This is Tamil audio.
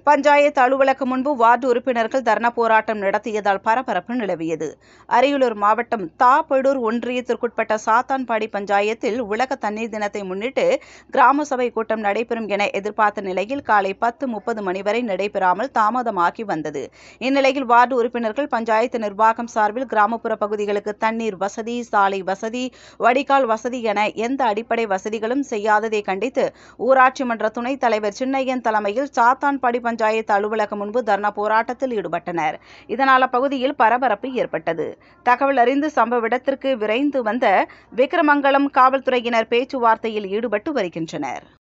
பஞ்சாயத்து அலுவலகம் முன்பு வார்டு உறுப்பினர்கள் தர்ணா போராட்டம் நடத்தியதால் பரபரப்பு நிலவியது அரியலூர் மாவட்டம் தாப்படூர் ஒன்றியத்திற்குட்பட்ட சாத்தான்பாடி பஞ்சாயத்தில் உலக தண்ணீர் தினத்தை முன்னிட்டு கிராம சபை கூட்டம் நடைபெறும் என எதிர்பார்த்த நிலையில் காலை பத்து முப்பது மணி வரை நடைபெறாமல் தாமதமாகி வந்தது இந்நிலையில் வார்டு உறுப்பினர்கள் பஞ்சாயத்து நிர்வாகம் சார்பில் கிராமப்புற பகுதிகளுக்கு தண்ணீர் வசதி சாலை வசதி வடிகால் வசதி என எந்த அடிப்படை வசதிகளும் செய்யாததை கண்டித்து ஊராட்சி மன்ற துணைத் தலைவர் சின்னையன் தலைமையில் சாத்தான்பாடி பஞ்சாயத்து அலுவலகம் முன்பு தர்ணா போராட்டத்தில் ஈடுபட்டனர் இதனால் அப்பகுதியில் பரபரப்பு ஏற்பட்டது தகவல் அறிந்து சம்பவ இடத்திற்கு விரைந்து வந்த விக்கிரமங்கலம் காவல்துறையினர் பேச்சுவார்த்தையில் ஈடுபட்டு வருகின்றனர்